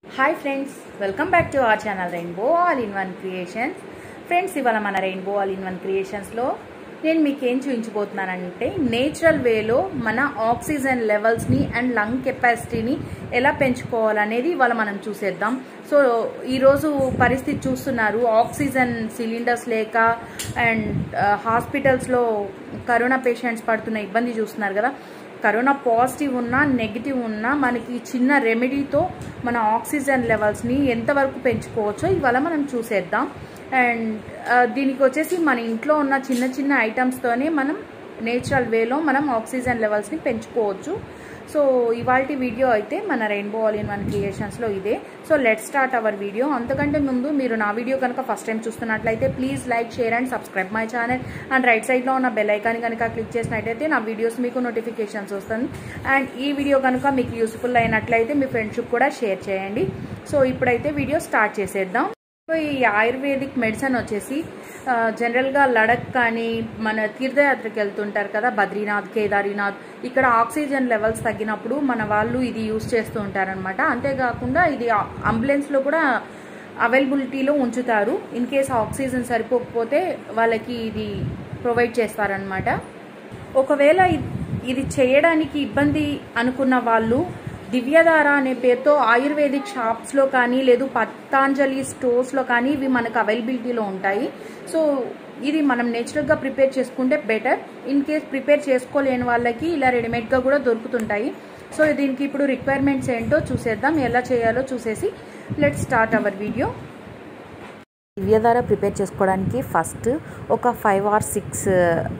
hi friends welcome back to our channel rainbow all in one creations friends ఇవాళ మన rainbow all in one క్రియేషన్స్లో నేను మీకు ఏం చూపించబోతున్నానంటే నేచురల్ వేలో మన ఆక్సిజన్ లెవెల్స్ని అండ్ లంగ్ కెపాసిటీని ఎలా పెంచుకోవాలనేది ఇవాళ మనం చూసేద్దాం సో ఈరోజు పరిస్థితి చూస్తున్నారు ఆక్సిజన్ సిలిండర్స్ లేక అండ్ హాస్పిటల్స్లో కరోనా పేషెంట్స్ పడుతున్న ఇబ్బంది చూస్తున్నారు కదా కరోనా పాజిటివ్ ఉన్నా నెగిటివ్ ఉన్నా మనకి చిన్న రెమెడీతో మన ఆక్సిజన్ లెవెల్స్ని ఎంతవరకు పెంచుకోవచ్చో ఇవాళ మనం చూసేద్దాం అండ్ దీనికి వచ్చేసి మన ఇంట్లో ఉన్న చిన్న చిన్న ఐటమ్స్తోనే మనం నేచురల్ వేలో మనం ఆక్సిజన్ లెవెల్స్ని పెంచుకోవచ్చు సో ఇవాళ వీడియో అయితే మన రెయిన్బో ఆల్ ఇన్ వన్ క్రియేషన్స్లో ఇదే so let start our video అంతకంటే ముందు మీరు నా వీడియో కనుక ఫస్ట్ టైం చూస్తున్నట్లయితే please like share and subscribe my channel and right సైడ్లో ఉన్న బెల్ ఐకాన్ కనుక క్లిక్ చేసినట్టయితే నా వీడియోస్ మీకు నోటిఫికేషన్స్ వస్తుంది అండ్ ఈ వీడియో కనుక మీకు యూస్ఫుల్ అయినట్లయితే మీ ఫ్రెండ్షిప్ కూడా షేర్ చేయండి సో ఇప్పుడైతే వీడియో స్టార్ట్ చేసేద్దాం సో ఈ ఆయుర్వేదిక్ మెడిసిన్ వచ్చేసి జనరల్గా లడక్ కానీ మన తీర్థయాత్రకి వెళ్తుంటారు కదా బద్రీనాథ్ కేదారీనాథ్ ఇక్కడ ఆక్సిజన్ లెవెల్స్ తగ్గినప్పుడు మన వాళ్ళు ఇది యూస్ చేస్తూ ఉంటారనమాట అంతేకాకుండా ఇది అంబులెన్స్లో కూడా అవైలబిలిటీలో ఉంచుతారు ఇన్ కేస్ ఆక్సిజన్ సరిపోకపోతే వాళ్ళకి ఇది ప్రొవైడ్ చేస్తారనమాట ఒకవేళ ఇది చేయడానికి ఇబ్బంది అనుకున్న వాళ్ళు దివ్యధార అనే పేరుతో ఆయుర్వేదిక్ షాప్స్లో కానీ లేదు పతాంజలి స్టోర్స్లో కానీ ఇవి మనకు అవైలబిలిటీలో ఉంటాయి సో ఇది మనం నేచురల్గా ప్రిపేర్ చేసుకుంటే బెటర్ ఇన్ కేస్ ప్రిపేర్ చేసుకోలేని వాళ్ళకి ఇలా రెడీమేడ్గా కూడా దొరుకుతుంటాయి సో దీనికి ఇప్పుడు రిక్వైర్మెంట్స్ ఏంటో చూసేద్దాం ఎలా చేయాలో చూసేసి let start our video Divyadhara prepare చేసుకోవడానికి ఫస్ట్ ఒక ఫైవ్ ఆర్ సిక్స్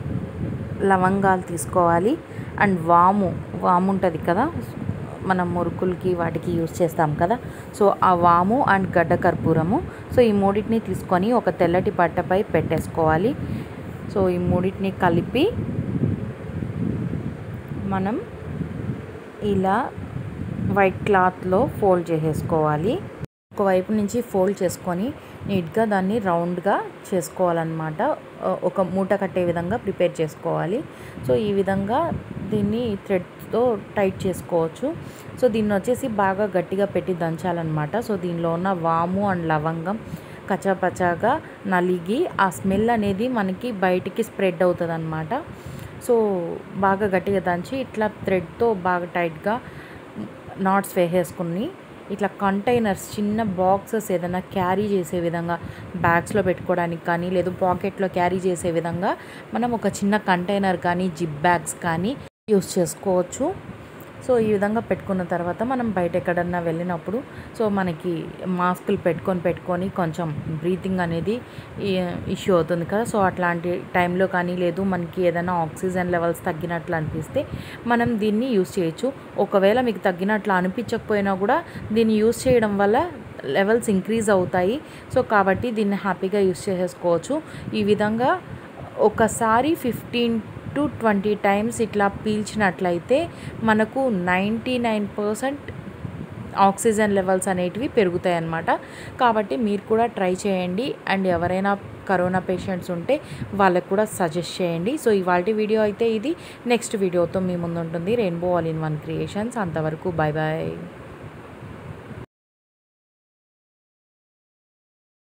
లవంగాలు తీసుకోవాలి అండ్ వాము వాము ఉంటుంది కదా మనం మురుకులకి వాటికి యూస్ చేస్తాం కదా సో ఆ వాము అండ్ గడ్డ కర్పూరము సో ఈ మూడింటిని తీసుకొని ఒక తెల్లటి పట్టపై పెట్టేసుకోవాలి సో ఈ మూడింటిని కలిపి మనం ఇలా వైట్ క్లాత్లో ఫోల్డ్ చేసేసుకోవాలి ఒకవైపు నుంచి ఫోల్డ్ చేసుకొని నీట్గా దాన్ని రౌండ్గా చేసుకోవాలన్నమాట ఒక మూట కట్టే విధంగా ప్రిపేర్ చేసుకోవాలి సో ఈ విధంగా దీన్ని థ్రెడ్తో టైట్ చేసుకోవచ్చు సో దీన్ని వచ్చేసి బాగా గట్టిగా పెట్టి దంచాలన్నమాట సో దీనిలో ఉన్న వాము అండ్ లవంగం కచాపచాగా నలిగి ఆ స్మెల్ అనేది మనకి బయటికి స్ప్రెడ్ అవుతుంది అనమాట సో బాగా గట్టిగా దంచి ఇట్లా థ్రెడ్తో బాగా టైట్గా నాట్స్ వేసేసుకుని ఇట్లా కంటైనర్స్ చిన్న బాక్సెస్ ఏదైనా క్యారీ చేసే విధంగా బ్యాగ్స్లో పెట్టుకోవడానికి కానీ లేదు పాకెట్లో క్యారీ చేసే విధంగా మనం ఒక చిన్న కంటైనర్ కానీ జిప్ బ్యాగ్స్ కానీ యూస్ చేసుకోవచ్చు సో ఈ విధంగా పెట్టుకున్న తర్వాత మనం బయట ఎక్కడన్నా వెళ్ళినప్పుడు సో మనకి మాస్కులు పెట్టుకొని పెట్టుకొని కొంచెం బ్రీతింగ్ అనేది ఇష్యూ అవుతుంది కదా సో అట్లాంటి టైంలో కానీ లేదు మనకి ఏదైనా ఆక్సిజన్ లెవెల్స్ తగ్గినట్లు అనిపిస్తే మనం దీన్ని యూస్ చేయొచ్చు ఒకవేళ మీకు తగ్గినట్లు అనిపించకపోయినా కూడా దీన్ని యూస్ చేయడం వల్ల లెవెల్స్ ఇంక్రీజ్ అవుతాయి సో కాబట్టి దీన్ని హ్యాపీగా యూస్ చేసేసుకోవచ్చు ఈ విధంగా ఒకసారి ఫిఫ్టీన్ టు ట్వంటీ టైమ్స్ ఇట్లా పీల్చినట్లయితే మనకు ninety nine percent oxygen levels అనేటివి పెరుగుతాయి అన్నమాట కాబట్టి మీరు కూడా ట్రై చేయండి అండ్ ఎవరైనా కరోనా పేషెంట్స్ ఉంటే వాళ్ళకు కూడా సజెస్ట్ చేయండి సో ఇవాళ వీడియో అయితే ఇది నెక్స్ట్ వీడియోతో మీ ముందు ఉంటుంది rainbow all in one creations అంతవరకు బాయ్ బాయ్